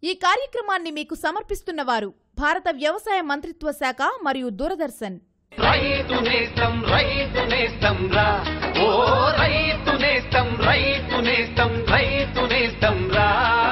ఈ కార్యక్రమాన్ని మీకు సమర్పిస్తున్న వారు భారత వ్యవసాయ మంత్రిత్వ శాఖ మరియు దూరదర్శన్ రైతు నేస్తం రైతు నేస్తం రా ఓ రైతు నేస్తం రైతు నేస్తం రైతు నేస్తం రా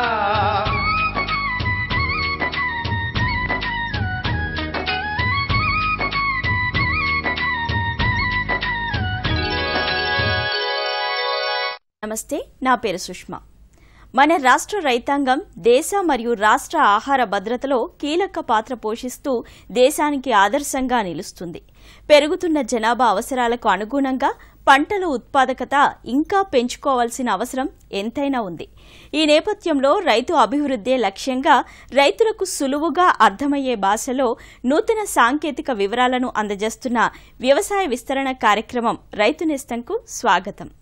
నమస్తే నా పేరు సుష్మా మన రాష్ట్ర రైతాంగం దేశ మరియు రాష్ట్ర ఆహార భద్రతలో కీలక పాత్ర పోషిస్తూ దేశానికి ఆదర్శంగా నిలుస్తుంది పెరుగుతున్న జనాభా అవసరాలకు అనుగుణంగా పంటల ఉత్పాదకత ఇంకా పెంచుకోవాల్సిన అవసరం ఎంతైనా ఉంది ఈ నేపథ్యంలో రైతు అభివృద్ధే లక్ష్యంగా రైతులకు సులువుగా అర్థమయ్యే భాషలో నూతన సాంకేతిక వివరాలను అందజేస్తున్న వ్యవసాయ విస్తరణ కార్యక్రమం రైతు నేస్తంకు స్వాగతం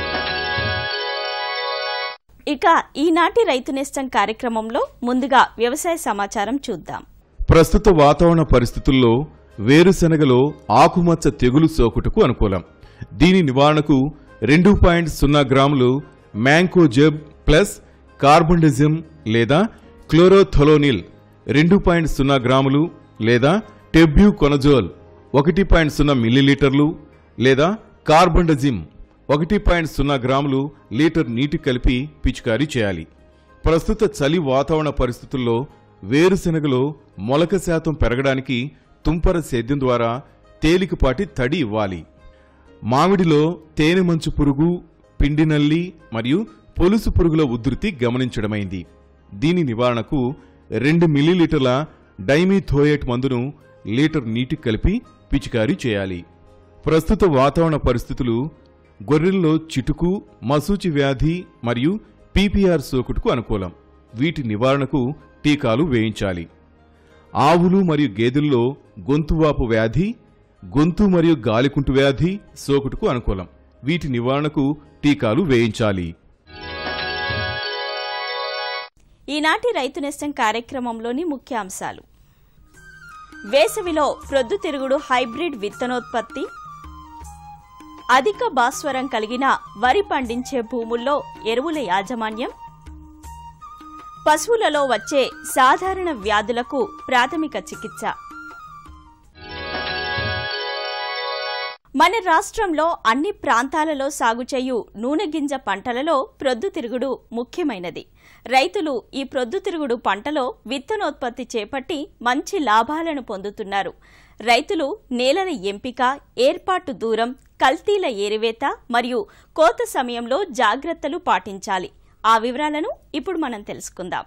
ఇక ఈనాటి రైతు నేస్తం కార్యక్రమంలో ముందుగా వ్యవసాయ సమాచారం చూద్దాం ప్రస్తుత వాతావరణ పరిస్థితుల్లో వేరుశెనగలో ఆకుమచ్చ తెగులు సోకుటకు అనుకూలం దీని నివారణకు రెండు పాయింట్ సున్నా గ్రాములు మ్యాంకోజెబ్ ప్లస్ కార్బండిజం లేదా క్లోరోథొలోనిల్ రెండు పాయింట్ సున్నా గ్రాములు లేదా టెబ్యూ కొనజోల్ ఒకటి పాయింట్ సున్నా మిల్లీలీటర్లు లేదా కార్బండజిమ్ ఒకటి పాయింట్ సున్నా గ్రాములు లీటర్ నీటి కలిపి పిచికారీ చేయాలి ప్రస్తుత చలి వాతావరణ పరిస్థితుల్లో వేరుశెనగలో మొలక శాతం పెరగడానికి తుంపర సేద్యం ద్వారా తేలికపాటి తడి ఇవ్వాలి మామిడిలో తేనె మంచు పురుగు పిండి నల్లి మరియు పొలుసు పురుగుల ఉధృతి గమనించడమైంది దీని నివారణకు రెండు మిల్లీలీటర్ల డైమిథోయేట్ మందును లీటర్ నీటి కలిపి పిచికారీ చేయాలి ప్రస్తుత వాతావరణ పరిస్థితులు గొర్రెల్లో చిటుకు మసూచి వ్యాధి మరియు పీపీఆర్ సోకుటుకు అనుకూలం వీటి నివారణకు టీకాలు వేయించాలి ఆవులు మరియు గేదెల్లో గొంతువాపు వ్యాధి గొంతు మరియు గాలికుంటు వ్యాధి సోకుటుకు అనుకూలం వీటి నివారణకు టీకాలు వేయించాలి ఈనాటి రైతు నేస్తం కార్యక్రమంలోని ముఖ్యాంశాలు వేసవిలో ప్రొద్దుతిరుగుడు హైబ్రిడ్ విత్తనోత్పత్తి అధిక భాస్వరం కలిగిన వరి పండించే భూముల్లో ఎరువుల యాజమాన్యం పశువులలో వచ్చే సాధారణ వ్యాధులకు ప్రాథమిక చికిత్స మన రాష్ట్రంలో అన్ని ప్రాంతాలలో సాగు చేయు నూనె గింజ పంటలలో ప్రొద్దుతిరుగుడు ముఖ్యమైనది రైతులు ఈ ప్రొద్దుతిరుగుడు పంటలో విత్తనోత్పత్తి చేపట్టి మంచి లాభాలను పొందుతున్నారు రైతులు నేలల ఎంపిక ఏర్పాటు దూరం కల్తీల ఏరివేత మరియు కోత సమయంలో జాగ్రత్తలు పాటించాలి ఆ వివరాలను ఇప్పుడు మనం తెలుసుకుందాం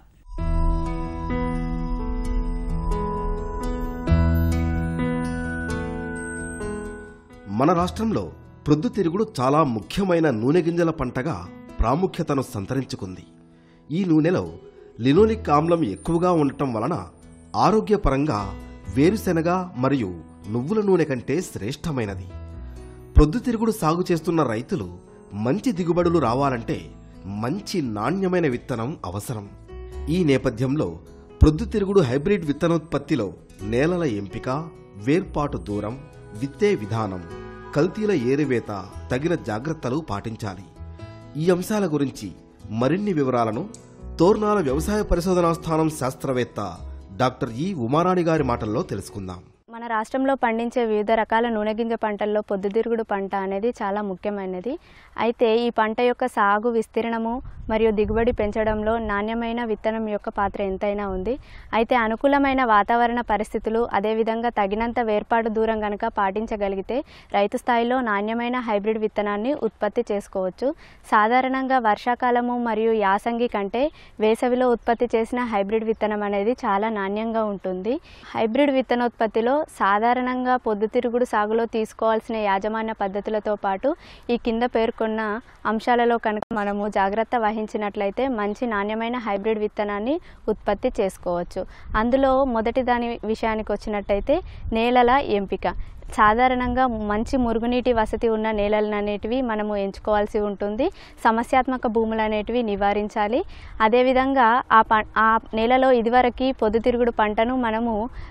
మన రాష్ట్రంలో ప్రొద్దుతిరుగుడు చాలా ముఖ్యమైన నూనె గింజల పంటగా ప్రాముఖ్యతను సంతరించుకుంది ఈ నూనెలో లినోలిక్ ఆమ్లం ఎక్కువగా ఉండటం వలన ఆరోగ్యపరంగా వేరుశెనగ మరియు నువ్వుల నూనె కంటే శ్రేష్టమైనది ప్రొద్దుతిరుగుడు సాగు చేస్తున్న రైతులు మంచి దిగుబడులు రావాలంటే మంచి నాణ్యమైన విత్తనం అవసరం ఈ నేపథ్యంలో ప్రొద్దుతిరుగుడు హైబ్రిడ్ విత్తనోత్పత్తిలో నేలల ఎంపిక వేర్పాటు దూరం విత్తే విధానం కల్తీల ఏరివేత తగిన జాగ్రత్తలు పాటించాలి ఈ అంశాల గురించి మరిన్ని వివరాలను తోర్నాల వ్యవసాయ పరిశోధనా స్థానం శాస్త్రవేత్త డాక్టర్ ఈ ఉమారాణి గారి మాటల్లో తెలుసుకుందాం మన రాష్ట్రంలో పండించే వివిధ రకాల నూనె గింజ పంటల్లో పొద్దుతిరుగుడు పంట అనేది చాలా ముఖ్యమైనది అయితే ఈ పంట యొక్క సాగు విస్తీర్ణము మరియు దిగుబడి పెంచడంలో నాణ్యమైన విత్తనం యొక్క పాత్ర ఎంతైనా ఉంది అయితే అనుకూలమైన వాతావరణ పరిస్థితులు అదేవిధంగా తగినంత వేర్పాటు దూరం కనుక పాటించగలిగితే రైతు స్థాయిలో నాణ్యమైన హైబ్రిడ్ విత్తనాన్ని ఉత్పత్తి చేసుకోవచ్చు సాధారణంగా వర్షాకాలము మరియు యాసంగి కంటే వేసవిలో ఉత్పత్తి చేసిన హైబ్రిడ్ విత్తనం అనేది చాలా నాణ్యంగా ఉంటుంది హైబ్రిడ్ విత్తనోత్పత్తిలో సాధారణంగా పొద్దుతిరుగుడు సాగులో తీసుకోవాల్సిన యాజమాన్య పద్ధతులతో పాటు ఈ కింద పేర్కొన్న అంశాలలో కనుక మనము జాగ్రత్త వహించినట్లయితే మంచి నాణ్యమైన హైబ్రిడ్ విత్తనాన్ని ఉత్పత్తి చేసుకోవచ్చు అందులో మొదటి దాని విషయానికి వచ్చినట్టయితే నేలల ఎంపిక సాధారణంగా మంచి మురుగునీటి వసతి ఉన్న నేలలు అనేటివి మనము ఎంచుకోవాల్సి ఉంటుంది సమస్యాత్మక భూములు అనేటివి నివారించాలి అదేవిధంగా ఆ ప ఆ నేలలో ఇదివరకు పొద్దుతిరుగుడు పంటను మనము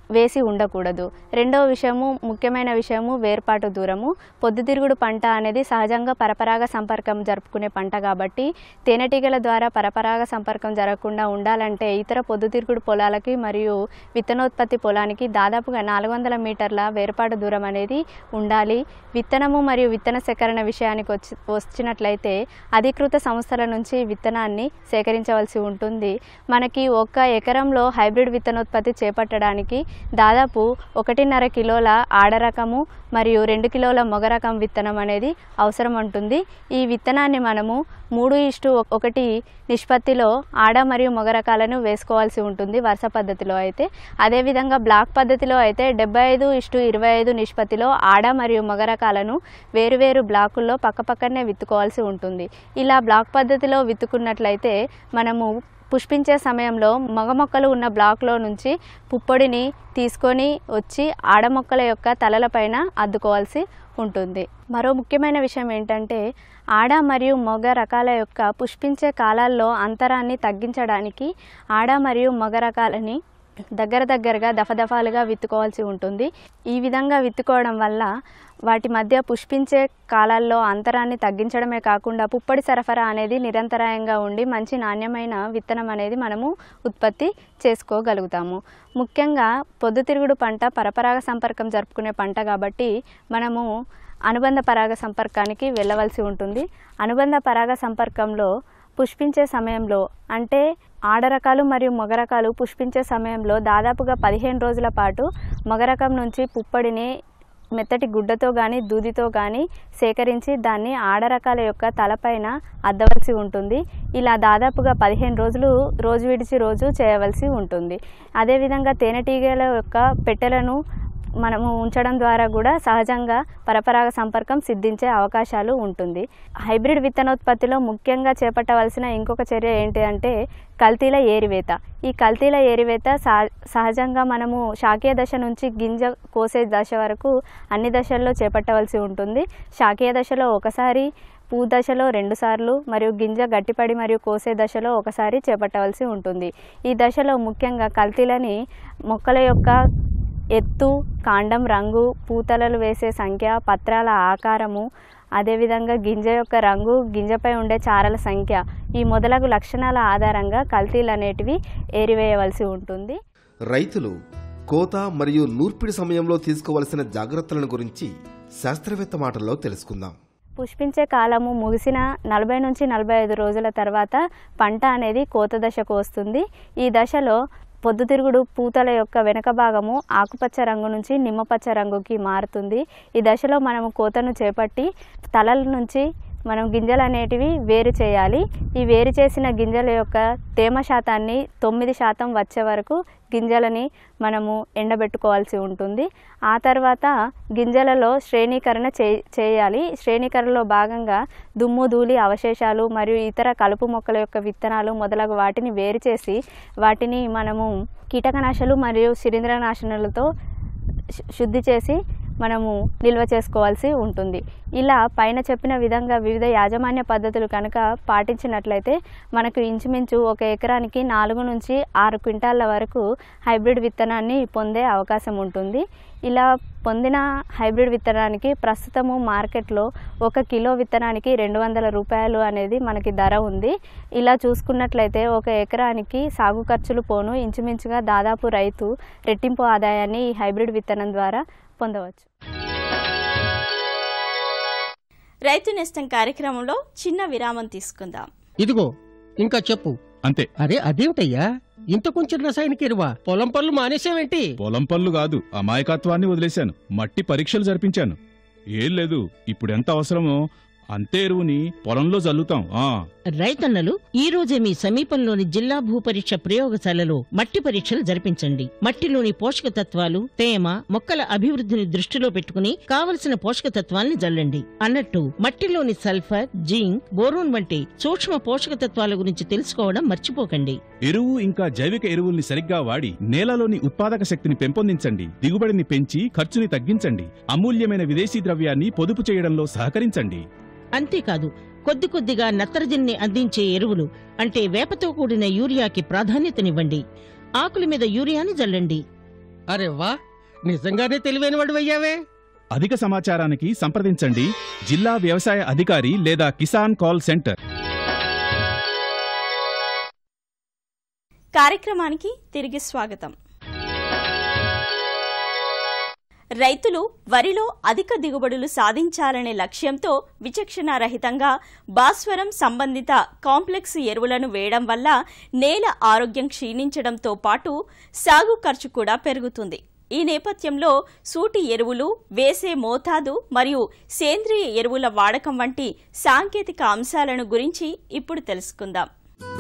వేసి ఉండకూడదు రెండవ విషయము ముఖ్యమైన విషయము వేర్పాటు దూరము పొద్దుతిరుగుడు పంట అనేది సహజంగా పరపరాగ సంపర్కం జరుపుకునే పంట కాబట్టి తేనెటీగల ద్వారా పరపరాగ సంపర్కం జరగకుండా ఉండాలంటే ఇతర పొద్దుతిరుగుడు పొలాలకి మరియు విత్తనోత్పత్తి పొలానికి దాదాపుగా నాలుగు వందల మీటర్ల వేర్పాటు దూరం అనేది ఉండాలి విత్తనము మరియు విత్తన సేకరణ విషయానికి వచ్చి వచ్చినట్లయితే అధికృత సంస్థల నుంచి విత్తనాన్ని సేకరించవలసి ఉంటుంది మనకి ఒక ఎకరంలో హైబ్రిడ్ విత్తనోత్పత్తి చేపట్టడానికి దాదాపు ఒకటిన్నర కిలోల ఆడ రకము మరియు రెండు కిలోల మొగ రకం విత్తనం అనేది అవసరం ఉంటుంది ఈ విత్తనాన్ని మనము మూడు ఇష్టు ఒకటి నిష్పత్తిలో ఆడ మరియు మొగ రకాలను వేసుకోవాల్సి ఉంటుంది వరుస పద్ధతిలో అయితే అదేవిధంగా బ్లాక్ పద్ధతిలో అయితే డెబ్బై ఐదు ఇష్టు ఇరవై ఐదు నిష్పత్తిలో ఆడ మరియు మగ రకాలను వేరువేరు బ్లాకుల్లో పక్కపక్కనే విత్తుకోవాల్సి ఉంటుంది ఇలా బ్లాక్ పద్ధతిలో విత్తుకున్నట్లయితే మనము పుష్పించే సమయంలో మగ మొక్కలు ఉన్న బ్లాక్లో నుంచి పుప్పొడిని తీసుకొని వచ్చి ఆడ మొక్కల యొక్క తలలపైన అద్దుకోవాల్సి ఉంటుంది మరో ముఖ్యమైన విషయం ఏంటంటే ఆడ మరియు మగ రకాల యొక్క పుష్పించే కాలాల్లో అంతరాన్ని తగ్గించడానికి ఆడ మరియు మగ రకాలని దగ్గర దగ్గరగా దఫదఫాలుగా విత్తుకోవాల్సి ఉంటుంది ఈ విధంగా విత్తుకోవడం వల్ల వాటి మధ్య పుష్పించే కాలాల్లో అంతరాన్ని తగ్గించడమే కాకుండా పుప్పడి సరఫరా అనేది నిరంతరాయంగా ఉండి మంచి నాణ్యమైన విత్తనం అనేది మనము ఉత్పత్తి చేసుకోగలుగుతాము ముఖ్యంగా పొద్దుతిరుగుడు పంట పరపరాగ సంపర్కం జరుపుకునే పంట కాబట్టి మనము అనుబంధ పరాగ సంపర్కానికి వెళ్ళవలసి ఉంటుంది అనుబంధ పరాగ సంపర్కంలో పుష్పించే సమయంలో అంటే ఆడ రకాలు మరియు మగ రకాలు పుష్పించే సమయంలో దాదాపుగా పదిహేను రోజుల పాటు మగ రకం నుంచి పుప్పడిని మెత్తటి గుడ్డతో కానీ దూదితో కానీ సేకరించి దాన్ని ఆడ రకాల యొక్క తలపైన అద్దవలసి ఉంటుంది ఇలా దాదాపుగా పదిహేను రోజులు రోజు విడిచి రోజు చేయవలసి ఉంటుంది అదేవిధంగా తేనెటీగల యొక్క పెట్టెలను మనము ఉంచడం ద్వారా కూడా సహజంగా పరపరాగ సంపర్కం సిద్ధించే అవకాశాలు ఉంటుంది హైబ్రిడ్ విత్తనోత్పత్తిలో ముఖ్యంగా చేపట్టవలసిన ఇంకొక చర్య ఏంటి అంటే కల్తీల ఏరివేత ఈ కల్తీల ఏరివేత సహ- సహజంగా మనము శాఖీయ దశ నుంచి గింజ కోసే దశ వరకు అన్ని దశల్లో చేపట్టవలసి ఉంటుంది శాఖీయ దశలో ఒకసారి పూ దశలో రెండుసార్లు మరియు గింజ గట్టిపడి మరియు కోసే దశలో ఒకసారి చేపట్టవలసి ఉంటుంది ఈ దశలో ముఖ్యంగా కల్తీలని మొక్కల యొక్క ఎత్తు కాండం రంగు పూతలలు వేసే సంఖ్య పత్రాల ఆకారము అదేవిధంగా గింజ యొక్క రంగు గింజపై ఉండే చారల సంఖ్య ఈ మొదలగు లక్షణాల ఆధారంగా కల్తీలు అనేటివి ఏరివేయవలసి ఉంటుంది రైతులు కోత మరియు నూర్పిడి సమయంలో తీసుకోవలసిన జాగ్రత్తలను గురించి శాస్త్రవేత్త మాటల్లో తెలుసుకుందాం పుష్పించే కాలము ముగిసిన నలభై నుంచి నలభై ఐదు రోజుల తర్వాత పంట అనేది కోత దశకు వస్తుంది ఈ దశలో పొద్దుతిరుగుడు పూతల యొక్క వెనక భాగము ఆకుపచ్చ రంగు నుంచి నిమ్మపచ్చ రంగుకి మారుతుంది ఈ దశలో మనము కోతను చేపట్టి తలల నుంచి మనం గింజలు అనేటివి వేరు చేయాలి ఈ వేరు చేసిన గింజల యొక్క తేమ శాతాన్ని తొమ్మిది శాతం వచ్చే వరకు గింజలని మనము ఎండబెట్టుకోవాల్సి ఉంటుంది ఆ తర్వాత గింజలలో శ్రేణీకరణ చే చేయాలి శ్రేణీకరణలో భాగంగా దుమ్ము ధూళి అవశేషాలు మరియు ఇతర కలుపు మొక్కల యొక్క విత్తనాలు మొదలగు వాటిని వేరు చేసి వాటిని మనము కీటకనాశులు మరియు శిలీంద్రనాశనులతో శు- శుద్ధి చేసి మనము నిల్వ చేసుకోవాల్సి ఉంటుంది ఇలా పైన చెప్పిన విధంగా వివిధ యాజమాన్య పద్ధతులు కనుక పాటించినట్లయితే మనకు ఇంచుమించు ఒక ఎకరానికి నాలుగు నుంచి ఆరు క్వింటాళ్ళ వరకు హైబ్రిడ్ విత్తనాన్ని పొందే అవకాశం ఉంటుంది ఇలా పొందిన హైబ్రిడ్ విత్తనానికి ప్రస్తుతము మార్కెట్లో ఒక కిలో విత్తనానికి రెండు వందల రూపాయలు అనేది మనకి ధర ఉంది ఇలా చూసుకున్నట్లయితే ఒక ఎకరానికి సాగు ఖర్చులు పోను ఇంచుమించుగా దాదాపు రైతు రెట్టింపు ఆదాయాన్ని ఈ హైబ్రిడ్ విత్తనం ద్వారా పొందవచ్చు రైతు నేస్తం కార్యక్రమంలో చిన్న విరామం తీసుకుందాం ఇదిగో ఇంకా చెప్పు అంతే అరే అదేమిటయ్యా ఇంత కొంచెం రసాయనిక ఎరువా పొలం పనులు మానేసావేంటి పొలం పనులు కాదు అమాయకత్వాన్ని వదిలేశాను మట్టి పరీక్షలు జరిపించాను ఏం లేదు ఇప్పుడెంత అవసరమో అంతే ఎరువుని పొలంలో జల్లుతాం ఆ రైతన్నలు ఈ రోజే మీ సమీపంలోని జిల్లా భూపరీక్ష ప్రయోగశాలలో మట్టి పరీక్షలు జరిపించండి మట్టిలోని పోషక తత్వాలు తేమ మొక్కల అభివృద్ధిని దృష్టిలో పెట్టుకుని కావలసిన పోషక తత్వాల్ని జల్లండి అన్నట్టు మట్టిలోని సల్ఫర్ జింక్ బోరోన్ వంటి సూక్ష్మ పోషక తత్వాల గురించి తెలుసుకోవడం మర్చిపోకండి ఎరువు ఇంకా జైవిక ఎరువుల్ని సరిగ్గా వాడి నేలలోని ఉత్పాదక శక్తిని పెంపొందించండి దిగుబడిని పెంచి ఖర్చుని తగ్గించండి అమూల్యమైన విదేశీ ద్రవ్యాన్ని పొదుపు చేయడంలో సహకరించండి అంతేకాదు కొద్ది కొద్దిగా నత్రజనిని అందించే ఎరువులు అంటే వేపతో కూడిన యూరియాకి ప్రాధాన్యతనివ్వండి ఆకుల మీద యూరియాని జల్లండి అరే వా నిజంగానే తెలివైన వాడు అయ్యావే అధిక సమాచారానికి సంప్రదించండి జిల్లా వ్యవసాయ అధికారి లేదా కిసాన్ కాల్ సెంటర్ కార్యక్రమానికి తిరిగి స్వాగతం రైతులు వరిలో అధిక దిగుబడులు సాధించాలనే లక్ష్యంతో విచక్షణారహితంగా భాస్వరం సంబంధిత కాంప్లెక్స్ ఎరువులను వేయడం వల్ల నేల ఆరోగ్యం క్షీణించడంతో పాటు సాగు ఖర్చు కూడా పెరుగుతుంది ఈ నేపథ్యంలో సూటి ఎరువులు వేసే మోతాదు మరియు సేంద్రియ ఎరువుల వాడకం వంటి సాంకేతిక అంశాలను గురించి ఇప్పుడు తెలుసుకుందాం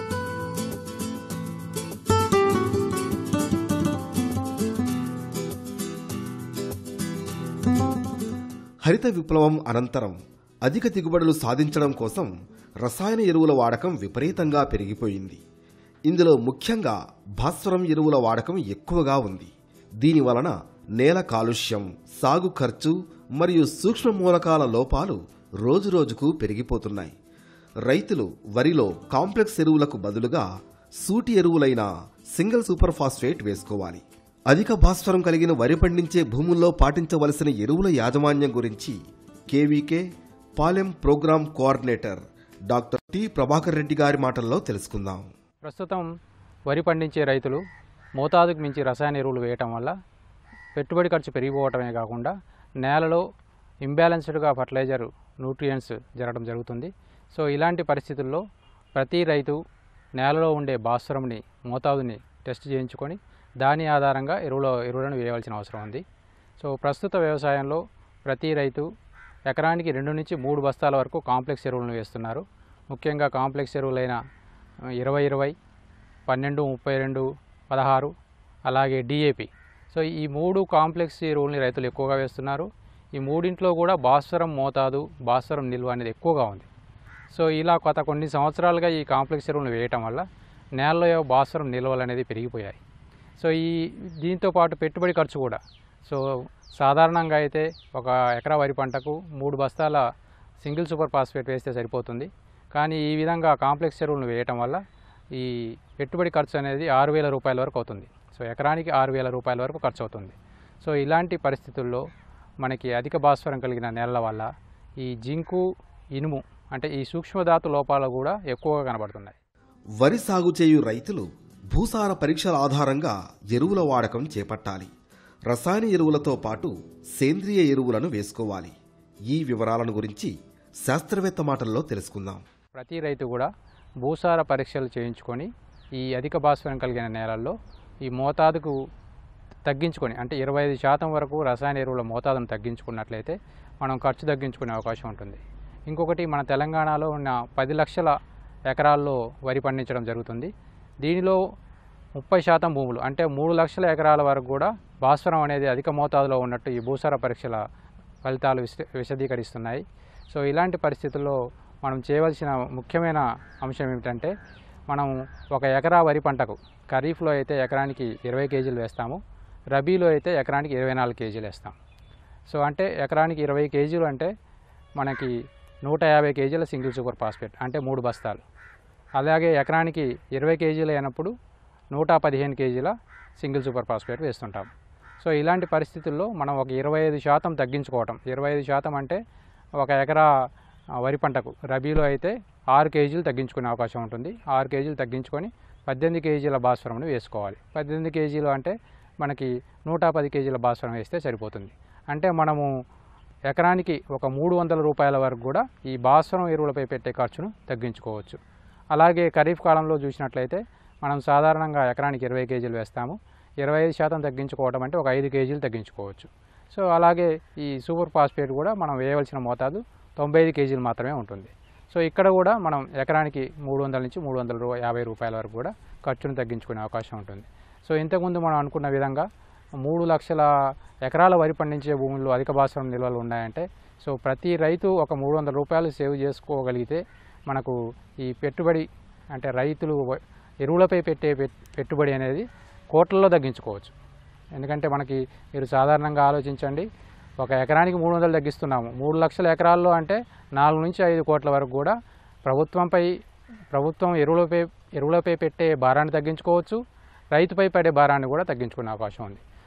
హరిత విప్లవం అనంతరం అధిక దిగుబడులు సాధించడం కోసం రసాయన ఎరువుల వాడకం విపరీతంగా పెరిగిపోయింది ఇందులో ముఖ్యంగా భాస్వరం ఎరువుల వాడకం ఎక్కువగా ఉంది దీని వలన నేల కాలుష్యం సాగు ఖర్చు మరియు సూక్ష్మ మూలకాల లోపాలు రోజురోజుకు పెరిగిపోతున్నాయి రైతులు వరిలో కాంప్లెక్స్ ఎరువులకు బదులుగా సూటి ఎరువులైన సింగిల్ సూపర్ ఫాస్ఫేట్ వేసుకోవాలి అధిక భాస్వరం కలిగిన వరి పండించే భూముల్లో పాటించవలసిన ఎరువుల యాజమాన్యం గురించి KVK Palem program coordinator doctor T Prabhakar Reddy గారి మాటల్లో తెలుసుకుందాం ప్రస్తుతం వరి పండించే రైతులు మోతాదుకు మించి రసాయన ఎరువులు వేయటం వల్ల పెట్టుబడి ఖర్చు పెరిగిపోవటమే కాకుండా నేలలో ఇంబ్యాలెన్స్డ్గా ఫర్టిలైజర్ న్యూట్రియంట్స్ జరగడం జరుగుతుంది సో ఇలాంటి పరిస్థితుల్లో ప్రతి రైతు నేలలో ఉండే భాస్వరంని మోతాదుని టెస్ట్ చేయించుకొని దాని ఆధారంగా ఎరువుల ఎరువులను వేయవలసిన అవసరం ఉంది సో ప్రస్తుత వ్యవసాయంలో ప్రతి రైతు ఎకరానికి రెండు నుంచి మూడు బస్తాల వరకు కాంప్లెక్స్ ఎరువులను వేస్తున్నారు ముఖ్యంగా కాంప్లెక్స్ ఎరువులైన ఇరవై ఇరవై పన్నెండు ముప్పై రెండు పదహారు అలాగే డిఏపి సో ఈ మూడు కాంప్లెక్స్ ఎరువుల్ని రైతులు ఎక్కువగా వేస్తున్నారు ఈ మూడింట్లో కూడా భాస్వరం మోతాదు భాస్వరం నిల్వ అనేది ఎక్కువగా ఉంది సో ఇలా గత కొన్ని సంవత్సరాలుగా ఈ కాంప్లెక్స్ ఎరువులను వేయటం వల్ల నేలలో భాస్వరం నిల్వలు అనేది పెరిగిపోయాయి సో ఈ దీంతో పాటు పెట్టుబడి ఖర్చు కూడా సో సాధారణంగా అయితే ఒక ఎకరా వరి పంటకు మూడు బస్తాల సింగిల్ సూపర్ ఫాస్ఫేట్ వేస్తే సరిపోతుంది కానీ ఈ విధంగా కాంప్లెక్స్ ఎరువులను వేయటం వల్ల ఈ పెట్టుబడి ఖర్చు అనేది ఆరు వేల రూపాయల వరకు అవుతుంది సో ఎకరానికి ఆరు వేల రూపాయల వరకు ఖర్చు అవుతుంది సో ఇలాంటి పరిస్థితుల్లో మనకి అధిక భాస్వరం కలిగిన నేలల వల్ల ఈ జింకు ఇనుము అంటే ఈ సూక్ష్మధాతు లోపాలు కూడా ఎక్కువగా కనబడుతున్నాయి వరి సాగు చేయు రైతులు భూసార పరీక్షల ఆధారంగా ఎరువుల వాడకం చేపట్టాలి రసాయన ఎరువులతో పాటు సేంద్రియ ఎరువులను వేసుకోవాలి ఈ వివరాలను గురించి శాస్త్రవేత్త మాటల్లో తెలుసుకుందాం ప్రతి రైతు కూడా భూసార పరీక్షలు చేయించుకొని ఈ అధిక భాస్వరం కలిగిన నేలల్లో ఈ మోతాదుకు తగ్గించుకొని అంటే ఇరవై ఐదు శాతం వరకు రసాయన ఎరువుల మోతాదును తగ్గించుకున్నట్లయితే మనం ఖర్చు తగ్గించుకునే అవకాశం ఉంటుంది ఇంకొకటి మన తెలంగాణలో ఉన్న పది లక్షల ఎకరాల్లో వరి పండించడం జరుగుతుంది దీనిలో ముప్పై శాతం భూములు అంటే మూడు లక్షల ఎకరాల వరకు కూడా భాస్వరం అనేది అధిక మోతాదులో ఉన్నట్టు ఈ భూసార పరీక్షల ఫలితాలు విశ విశదీకరిస్తున్నాయి సో ఇలాంటి పరిస్థితుల్లో మనం చేయవలసిన ముఖ్యమైన అంశం ఏమిటంటే మనం ఒక ఎకరా వరి పంటకు ఖరీఫ్లో అయితే ఎకరానికి ఇరవై కేజీలు వేస్తాము రబీలో అయితే ఎకరానికి ఇరవై నాలుగు కేజీలు వేస్తాం సో అంటే ఎకరానికి ఇరవై కేజీలు అంటే మనకి నూట యాభై కేజీల సింగిల్ సూపర్ ఫాస్ఫేట్ అంటే మూడు బస్తాలు అలాగే ఎకరానికి ఇరవై కేజీలు అయినప్పుడు నూట పదిహేను కేజీల సింగిల్ సూపర్ ఫాస్ఫేట్ వేస్తుంటాం సో ఇలాంటి పరిస్థితుల్లో మనం ఒక ఇరవై ఐదు శాతం తగ్గించుకోవటం ఇరవై ఐదు శాతం అంటే ఒక ఎకరా ఆ, వరి పంటకు రబీలో అయితే ఆరు కేజీలు తగ్గించుకునే అవకాశం ఉంటుంది ఆరు కేజీలు తగ్గించుకొని పద్దెనిమిది కేజీల భాస్వరంను వేసుకోవాలి పద్దెనిమిది కేజీలు అంటే మనకి నూట పది కేజీల భాస్వరం వేస్తే సరిపోతుంది అంటే మనము ఎకరానికి ఒక మూడు వందల రూపాయల వరకు కూడా ఈ భాస్వరం ఎరువులపై పెట్టే ఖర్చును తగ్గించుకోవచ్చు అలాగే ఖరీఫ్ కాలంలో చూసినట్లయితే మనం సాధారణంగా ఎకరానికి ఇరవై కేజీలు వేస్తాము ఇరవై ఐదు శాతం తగ్గించుకోవడం అంటే ఒక ఐదు కేజీలు తగ్గించుకోవచ్చు సో అలాగే ఈ సూపర్ ఫాస్ఫేట్ కూడా మనం వేయవలసిన మోతాదు తొంభై ఐదు కేజీలు మాత్రమే ఉంటుంది సో ఇక్కడ కూడా మనం ఎకరానికి మూడు వందల నుంచి మూడు వందల రూ యాభై రూపాయల వరకు కూడా ఖర్చును తగ్గించుకునే అవకాశం ఉంటుంది సో ఇంతకుముందు మనం అనుకున్న విధంగా మూడు లక్షల ఎకరాల వరి పండించే భూముల్లో అధిక భాస్వరం నిల్వలు ఉన్నాయంటే సో ప్రతి రైతు ఒక మూడు వందల రూపాయలు సేవ్ చేసుకోగలిగితే మనకు ఈ పెట్టుబడి అంటే రైతులు వ- ఎరువులపై పెట్టే పెట్- పెట్టుబడి అనేది కోట్లలో తగ్గించుకోవచ్చు ఎందుకంటే మనకి మీరు సాధారణంగా ఆలోచించండి ఒక ఎకరానికి మూడు వందలు తగ్గిస్తున్నాము మూడు లక్షల ఎకరాల్లో అంటే నాలుగు నుంచి ఐదు కోట్ల వరకు కూడా ప్రభుత్వంపై ప్రభుత్వం ఎరువులపై ఎరువులపై పెట్టే భారాన్ని తగ్గించుకోవచ్చు రైతుపై పడే భారాన్ని కూడా తగ్గించుకునే అవకాశం ఉంది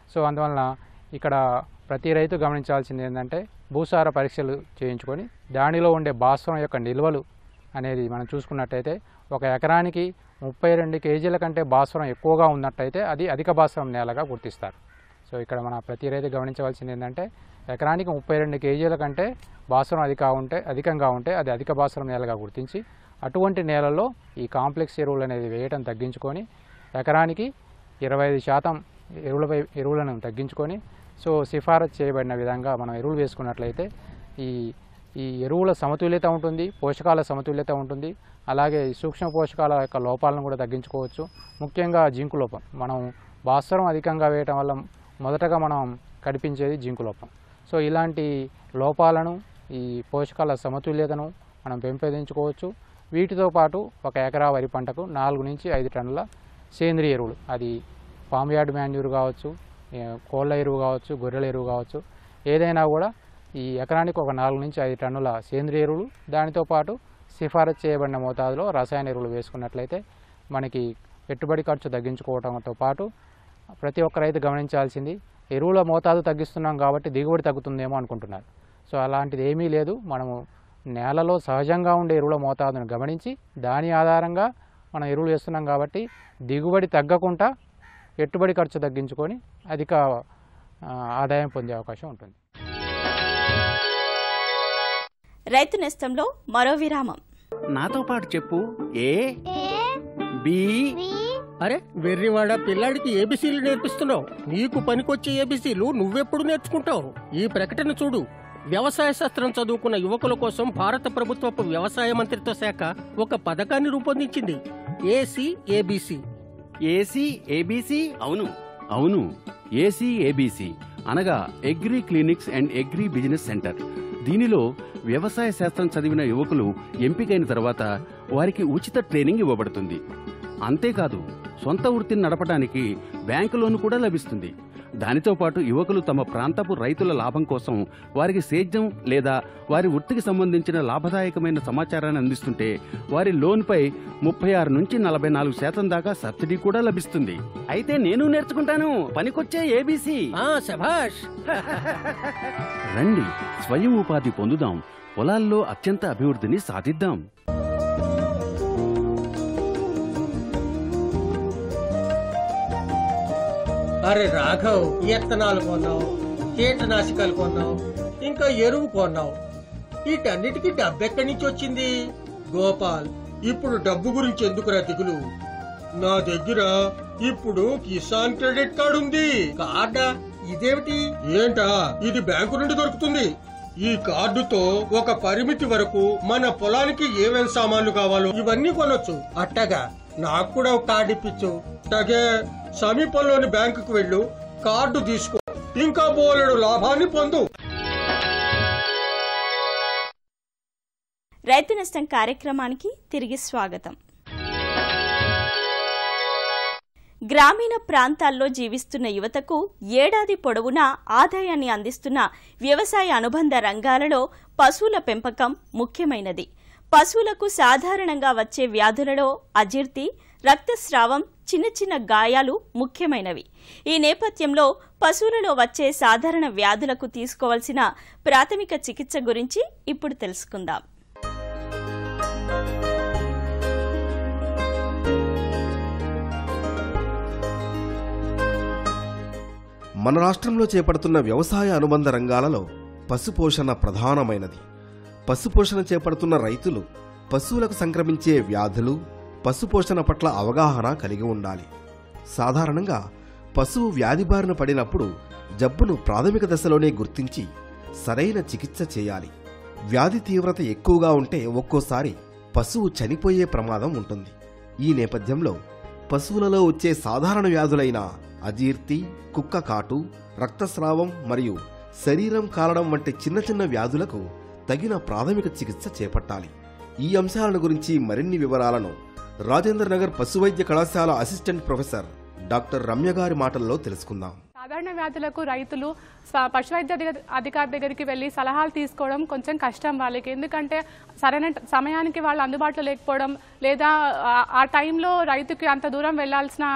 సో అందువలన ఇక్కడ ప్రతి రైతు గమనించాల్సింది ఏంటంటే భూసార పరీక్షలు చేయించుకొని దానిలో ఉండే భాస్వరం యొక్క నిల్వలు అనేది మనం చూసుకున్నట్టయితే ఒక ఎకరానికి ముప్పై రెండు కేజీల కంటే భాస్వరం ఎక్కువగా ఉన్నట్టయితే అది అధిక భాస్వరం నేలగా గుర్తిస్తారు సో ఇక్కడ మన ప్రతి రైతు గమనించవలసింది ఏంటంటే ఎకరానికి ముప్పై రెండు కేజీల కంటే భాస్వరం అధిక ఉంటే అధికంగా ఉంటే అది అధిక భాస్వరం నేలగా గుర్తించి అటువంటి నేలల్లో ఈ కాంప్లెక్స్ ఎరువులు అనేది వేయడం తగ్గించుకొని ఎకరానికి ఇరవై ఐదు శాతం ఎరువులపై ఎరువులను తగ్గించుకొని సో సిఫారసు చేయబడిన విధంగా మనం ఎరువులు వేసుకున్నట్లయితే ఈ ఈ ఎరువుల సమతుల్యత ఉంటుంది పోషకాల సమతుల్యత ఉంటుంది అలాగే ఈ సూక్ష్మ పోషకాల యొక్క లోపాలను కూడా తగ్గించుకోవచ్చు ముఖ్యంగా జింకు లోపం మనం భాస్వరం అధికంగా వేయటం వల్ల మొదటగా మనం కనిపించేది జింకు లోపం సో ఇలాంటి లోపాలను ఈ పోషకాల సమతుల్యతను మనం పెంపొందించుకోవచ్చు వీటితో పాటు ఒక ఎకరా వరి పంటకు నాలుగు నుంచి ఐదు టన్నుల సేంద్రియ ఎరువులు అది పామ్ యార్డ్ మాన్యూర్ కావచ్చు ఏ, కోళ్ళ ఎరువు కావచ్చు గొర్రెల ఎరువు కావచ్చు ఏదైనా కూడా ఈ ఎకరానికి ఒక నాలుగు నుంచి ఐదు టన్నుల సేంద్రియ ఎరువులు దానితో పాటు సిఫారసు చేయబడిన మోతాదులో రసాయన ఎరువులు వేసుకున్నట్లయితే మనకి పెట్టుబడి ఖర్చు తగ్గించుకోవడంతో పాటు ప్రతి ఒక్క రైతు గమనించాల్సింది ఎరువుల మోతాదు తగ్గిస్తున్నాం కాబట్టి దిగుబడి తగ్గుతుందేమో అనుకుంటున్నారు సో అలాంటిది ఏమీ లేదు మనము నేలలో సహజంగా ఉండే ఎరువుల మోతాదును గమనించి దాని ఆధారంగా మనం ఎరువులు వేస్తున్నాం కాబట్టి దిగుబడి తగ్గకుండా పెట్టుబడి ఖర్చు తగ్గించుకొని అధిక ఆ, ఆదాయం పొందే అవకాశం ఉంటుంది రైతు నేస్తంలో మరో విరామం నాతో పాటు చెప్పు ఏ బి అరే వెర్రివాడ పిల్లాడికి ఏబిసీలు నేర్పిస్తున్నావు నీకు పనికొచ్చే ఏబిసీలు నువ్వెప్పుడు నేర్చుకుంటావు ఈ ప్రకటన చూడు వ్యవసాయ శాస్త్రం చదువుకున్న యువకుల కోసం భారత ప్రభుత్వపు వ్యవసాయ మంత్రిత్వ శాఖ ఒక పథకాన్ని రూపొందించింది ఏసీ ఏబిసి ఏసీ ఏబిసి అవును అవును ఏసీ ఏబిసి అనగా agri clinics and agri business centre దీనిలో వ్యవసాయ శాస్త్రం చదివిన యువకులు ఎంపికైన తర్వాత వారికి ఉచిత ట్రైనింగ్ ఇవ్వబడుతుంది అంతేకాదు సొంత వృత్తిని నడపడానికి బ్యాంకు లోన్ కూడా లభిస్తుంది దానితో పాటు యువకులు తమ ప్రాంతపు రైతుల లాభం కోసం వారికి సేద్యం లేదా వారి వృత్తికి సంబంధించిన లాభదాయకమైన సమాచారాన్ని అందిస్తుంటే వారి లోన్పై ముప్పై ఆరు నుంచి నలభై నాలుగు శాతం దాకా సబ్సిడీ కూడా లభిస్తుంది అయితే నేను నేర్చుకుంటాను పనికొచ్చే ఏబీసీ ఆ శభాష్ రండి స్వయం ఉపాధి పొందుదాం పొలాల్లో అత్యంత అభివృద్ధిని సాధిద్దాం అరే రాఘవ్ ఎత్తనాలు కొన్నావు కీటనాశకాలు కొన్నావు ఇంకా ఎరువు కొన్నావు వీటన్నిటికీ డబ్బు ఎక్కడి నుంచి వచ్చింది గోపాల్ ఇప్పుడు డబ్బు గురించి ఎందుకురా దిగులు నా దగ్గర ఇప్పుడు కిసాన్ క్రెడిట్ కార్డు ఉంది కార్డా ఇదేమిటి ఏంటా ఇది బ్యాంకు నుండి దొరుకుతుంది ఈ కార్డుతో ఒక పరిమితి వరకు మన పొలానికి ఏమేం సామాన్లు కావాలో ఇవన్నీ కొనొచ్చు అట్టగా నాకు కూడా ఒక కార్డు ఇప్పించు అట్టగే సమీపంలోని బ్యాంకుకు వెళ్ళు కార్డు తీసుకో ఇంకా బోలెడు లాభాన్ని పొందు రైతు నష్టం కార్యక్రమానికి తిరిగి స్వాగతం గ్రామీణ ప్రాంతాల్లో జీవిస్తున్న యువతకు ఏడాది పొడవునా ఆదాయాన్ని అందిస్తున్న వ్యవసాయ అనుబంధ రంగాలలో పశువుల పెంపకం ముఖ్యమైనది పశువులకు సాధారణంగా వచ్చే వ్యాధులలో అజీర్తి రక్తస్రావం చిన్న చిన్న గాయాలు ముఖ్యమైనవి ఈ నేపథ్యంలో పశువులలో వచ్చే సాధారణ వ్యాధులకు తీసుకోవాల్సిన ప్రాథమిక చికిత్స గురించి ఇప్పుడు తెలుసుకుందాం మన రాష్ట్రంలో చేపడుతున్న వ్యవసాయ అనుబంధ రంగాలలో పశుపోషణ ప్రధానమైనది పశుపోషణ చేపడుతున్న రైతులు పశువులకు సంక్రమించే వ్యాధులు పశుపోషణ పట్ల అవగాహన కలిగి ఉండాలి సాధారణంగా పశువు వ్యాధి బారిన పడినప్పుడు జబ్బును ప్రాథమిక దశలోనే గుర్తించి సరైన చికిత్స చేయాలి వ్యాధి తీవ్రత ఎక్కువగా ఉంటే ఒక్కోసారి పశువు చనిపోయే ప్రమాదం ఉంటుంది ఈ నేపథ్యంలో పశువులలో వచ్చే సాధారణ వ్యాధులైన అజీర్తి కుక్క కాటు రక్తస్రావం మరియు శరీరం కాలడం వంటి చిన్న చిన్న వ్యాధులకు తగిన ప్రాథమిక చికిత్స చేపట్టాలి ఈ అంశాలను గురించి మరిన్ని వివరాలను రాజేంద్ర నగర్ పశువైద్య కళాశాల అసిస్టెంట్ ప్రొఫెసర్ డాక్టర్ రమ్య గారి మాటల్లో తెలుసుకుందాం సాధారణ వ్యాధులకు రైతులు స్వ- పశువైద్య అధిక- అధికారి దగ్గరికి వెళ్ళి సలహాలు తీసుకోవడం కొంచెం కష్టం వాళ్ళకి ఎందుకంటే సరైన ట- సమయానికి వాళ్ళు అందుబాటులో లేకపోవడం లేదా ఆ- ఆ టైంలో రైతుకి అంత దూరం వెళ్ళాల్సిన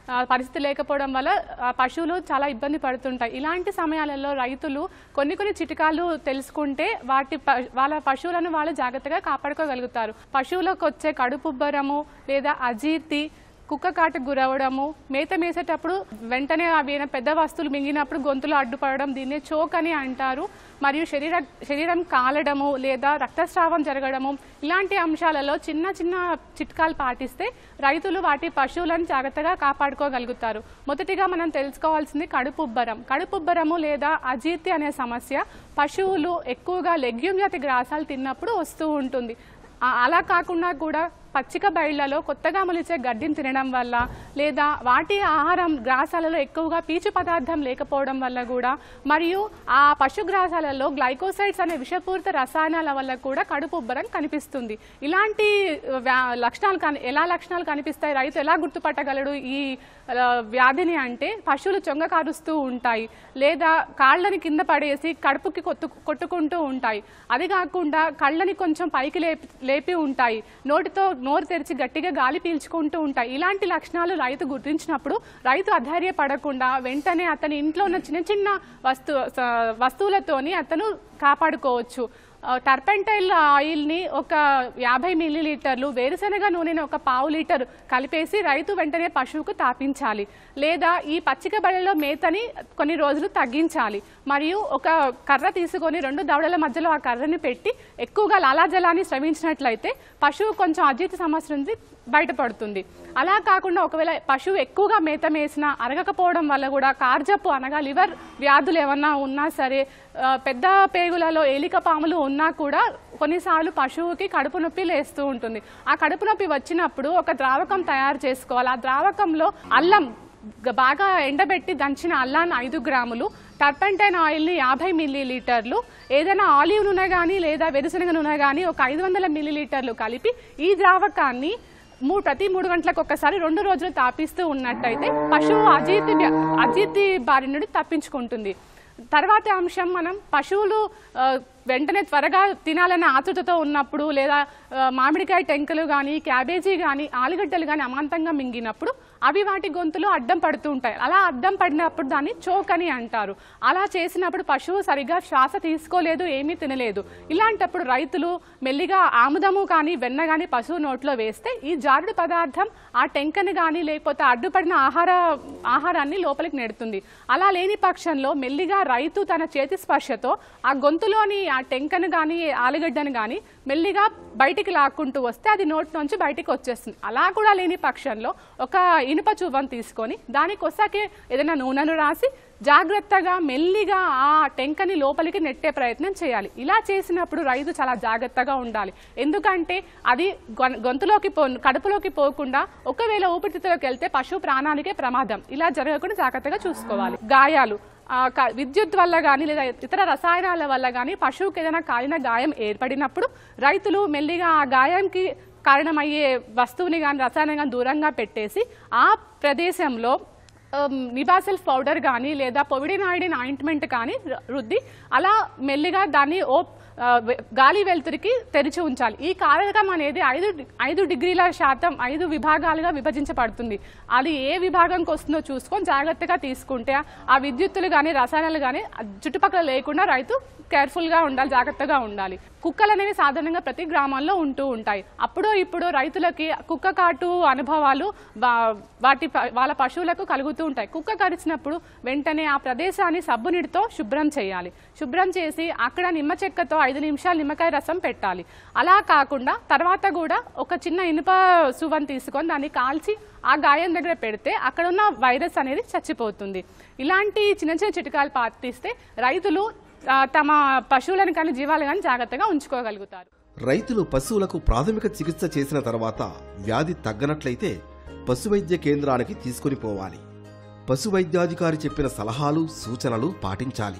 ఆ, పరిస్థితి లేకపోవడం వల్ల ఆ, పశువులు చాలా ఇబ్బంది పడుతుంటాయి ఇలాంటి సమయాలలో రైతులు కొన్ని కొన్ని చిట్కాలు తెలుసుకుంటే వాటి ప- వాళ్ళ పశువులను వాళ్ళు జాగ్రత్తగా కాపాడుకోగలుగుతారు పశువులకు వచ్చే కడుపుబ్బరము లేదా అజీర్తి కుక్క కాటకు గురవడము మేత మేసేటప్పుడు వెంటనే అవి ఏమైనా పెద్ద వస్తువులు మింగినప్పుడు గొంతులో అడ్డుపడడం దీన్నే చోక్ అని అంటారు మరియు శరీర శరీరం కాలడము లేదా రక్తస్రావం జరగడము ఇలాంటి అంశాలలో చిన్న చిన్న చిట్కాలు పాటిస్తే రైతులు వాటి పశువులను జాగ్రత్తగా కాపాడుకోగలుగుతారు మొదటిగా మనం తెలుసుకోవాల్సింది కడుపుబ్బరం కడుపుబ్బరము లేదా అజీర్తి అనే సమస్య పశువులు ఎక్కువగా లెగ్యూమ్ జాతి గ్రాసాలు తిన్నప్పుడు వస్తూ ఉంటుంది ఆ- అలా కాకుండా కూడా పచ్చిక బయళ్లలో కొత్తగా మొలిచే గడ్డిని తినడం వల్ల లేదా వాటి ఆహారం గ్రాసాలలో ఎక్కువగా పీచు పదార్థం లేకపోవడం వల్ల కూడా మరియు ఆ పశుగ్రాసాలలో గ్లైకోసైడ్స్ అనే విషపూరిత రసాయనాల వల్ల కూడా కడుపు ఉబ్బరం కనిపిస్తుంది ఇలాంటి వ్యా- లక్షణాలు కని ఎలా లక్షణాలు కనిపిస్తాయి రైతు ఎలా గుర్తుపట్టగలడు ఈ ఆ, వ్యాధిని అంటే పశువులు చొంగ కారుస్తూ ఉంటాయి లేదా కాళ్ళని కింద పడేసి కడుపుకి కొట్టు కొట్టుకుంటూ ఉంటాయి అది కాకుండా కళ్ళని కొంచెం పైకి లేపి లేపి ఉంటాయి నోటితో నోరు తెరిచి గట్టిగా గాలి పీల్చుకుంటూ ఉంటాయి ఇలాంటి లక్షణాలు రైతు గుర్తించినప్పుడు రైతు అధైర్యపడకుండా వెంటనే అతని ఇంట్లో ఉన్న చిన్న చిన్న వస్తు స- వస్తువులతోని అతను కాపాడుకోవచ్చు ఆ, టర్పెంటైల్ ఆయిల్ని ఒక యాభై మిల్లీ లీటర్లు వేరుశనగ నూనెని ఒక పావు లీటర్ కలిపేసి రైతు వెంటనే పశువుకు తాపించాలి లేదా ఈ పచ్చిక బళ్ళలో మేతని కొన్ని రోజులు తగ్గించాలి మరియు ఒక కర్ర తీసుకొని రెండు దవడల మధ్యలో ఆ కర్రని పెట్టి ఎక్కువగా లాలాజలాన్ని స్రవించినట్లయితే పశువు కొంచెం అజీర్తి సమస్య నుంచి బయటపడుతుంది అలా కాకుండా ఒకవేళ పశువు ఎక్కువగా మేత మేసినా అరగకపోవడం వల్ల కూడా కార్జప్పు అనగా లివర్ వ్యాధులు ఏమన్నా ఉన్నా సరే ఆ, పెద్ద పేగులలో ఏలిక పాములు ఉన్నా కూడా కొన్నిసార్లు పశువుకి కడుపు నొప్పి లేస్తూ ఉంటుంది ఆ కడుపు నొప్పి వచ్చినప్పుడు ఒక ద్రావకం తయారు చేసుకోవాలి ఆ ద్రావకంలో అల్లం గ- బాగా ఎండబెట్టి దంచిన అల్లాన్ని ఐదు గ్రాములు టర్పెంటైన్ ఆయిల్ని యాభై మిల్లీ లీటర్లు ఏదైనా ఆలివ్ నూనె కానీ లేదా వేరుశనగ నూనె కానీ ఒక ఐదు వందల మిల్లీ లీటర్లు కలిపి ఈ ద్రావకాన్ని మూ ప్రతి మూడు గంటలకు ఒక్కసారి రెండు రోజులు తాపిస్తూ ఉన్నట్టయితే పశువు అజీర్తి వ్య- అజీర్తి బారి నుండి తప్పించుకుంటుంది తర్వాత అంశం మనం పశువులు ఆ, వెంటనే త్వరగా తినాలనే ఆతృతతో ఉన్నప్పుడు లేదా ఆ, మామిడికాయ టెంకలు కానీ క్యాబేజీ కానీ ఆలుగడ్డలు కానీ అమాంతంగా మింగినప్పుడు అవి వాటి గొంతులో అడ్డం పడుతూ ఉంటాయి అలా అడ్డం పడినప్పుడు దాన్ని చోక్ అని అంటారు అలా చేసినప్పుడు పశువు సరిగా శ్వాస తీసుకోలేదు ఏమీ తినలేదు ఇలాంటప్పుడు రైతులు మెల్లిగా ఆముదము కానీ వెన్న కానీ పశువు నోట్లో వేస్తే ఈ జారుడు పదార్థం ఆ టెంకని కానీ లేకపోతే అడ్డుపడిన ఆహార ఆహారాన్ని లోపలికి నెడుతుంది అలా లేని పక్షంలో మెల్లిగా రైతు తన చేతి స్పర్శతో ఆ గొంతులోని ఆ టెంకను కానీ ఆలుగడ్డను కానీ మెల్లిగా బయటికి లాక్కుంటూ వస్తే అది నోటి నుంచి బయటికి వచ్చేస్తుంది అలా కూడా లేని పక్షంలో ఒక ఇనుప చువ్వను తీసుకొని దానికి వస్తాకే ఏదైనా నూనెను రాసి జాగ్రత్తగా మెల్లిగా ఆ టెంకని లోపలికి నెట్టే ప్రయత్నం చేయాలి ఇలా చేసినప్పుడు రైతు చాలా జాగ్రత్తగా ఉండాలి ఎందుకంటే అది గొన్- గొంతులోకి పో కడుపులోకి పోకుండా ఒకవేళ ఊపిరితిత్తులోకి వెళ్తే పశువు ప్రాణానికే ప్రమాదం ఇలా జరగకుండా జాగ్రత్తగా చూసుకోవాలి గాయాలు ఆ, క- విద్యుత్ వల్ల కానీ లేదా ఇతర రసాయనాల వల్ల కానీ పశువుకి ఏదైనా కాలిన గాయం ఏర్పడినప్పుడు రైతులు మెల్లిగా ఆ గాయంకి కారణమయ్యే వస్తువుని కానీ రసాయనం కానీ దూరంగా పెట్టేసి ఆ ప్రదేశంలో ఆమ్, నిబాసెల్ఫ్ పౌడర్ కానీ లేదా పొవిడినాయిడిన్ ఆయింట్మెంట్ కానీ రు- రుద్ది అలా మెల్లిగా దాన్ని ఓ ఆ, వె- గాలి వెలుతురికి తెరిచి ఉంచాలి ఈ కారకం అనేది ఐదు డి- ఐదు డిగ్రీల శాతం ఐదు విభాగాలుగా విభజించబడుతుంది అది ఏ విభాగంకి వస్తుందో చూసుకొని జాగ్రత్తగా తీసుకుంటే ఆ విద్యుత్తులు కానీ రసాయనాలు కానీ చుట్టుపక్కల లేకుండా రైతు కేర్ఫుల్గా ఉండాలి జాగ్రత్తగా ఉండాలి కుక్కలు అనేవి సాధారణంగా ప్రతి గ్రామాల్లో ఉంటూ ఉంటాయి అప్పుడు ఇప్పుడు రైతులకి కుక్క కాటు అనుభవాలు వా- వాటి ప- వాళ్ళ పశువులకు కలుగుతూ ఉంటాయి కుక్క కరిచినప్పుడు వెంటనే ఆ ప్రదేశాన్ని సబ్బు నీటితో శుభ్రం చేయాలి శుభ్రం చేసి అక్కడ నిమ్మ చెక్కతో ఐదు నిమిషాలు నిమ్మకాయ రసం పెట్టాలి అలా కాకుండా తర్వాత కూడా ఒక చిన్న ఇనుప సువన్ తీసుకొని దాన్ని కాల్చి ఆ గాయం దగ్గర పెడితే అక్కడ ఉన్న వైరస్ అనేది చచ్చిపోతుంది ఇలాంటి చిన్న చిన్న చిట్కాలు పాటిస్తే రైతులు ఆ, తమ పశువులను కానీ జీవాలు కానీ జాగ్రత్తగా ఉంచుకోగలుగుతారు రైతులు పశువులకు ప్రాథమిక చికిత్స చేసిన తర్వాత వ్యాధి తగ్గనట్లయితే పశువైద్య కేంద్రానికి తీసుకొని పోవాలి పశువైద్యాధికారి చెప్పిన సలహాలు సూచనలు పాటించాలి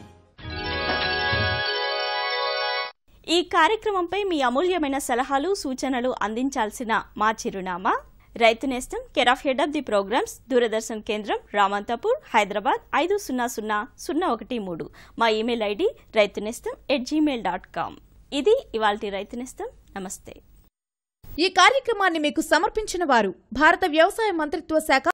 ఈ కార్యక్రమంపై మీ అమూల్యమైన సలహాలు సూచనలు అందించాల్సిన మా చిరునామా రైతు నేస్తం care of head of the programmes Doordarshan కేంద్రం రామంతపూర్ హైదరాబాద్ ఐదు సున్నా సున్నా సున్నా ఒకటి మూడు మా ఇమెయిల్ ఐడి రైతు నేస్తం ఎట్ జీమెయిల్ డాట్ కామ్ ఇది ఇవాల్టి రైతు నేస్తం నమస్తే ఈ కార్యక్రమాన్ని మీకు సమర్పించిన వారు భారత వ్యవసాయ మంత్రిత్వ శాఖ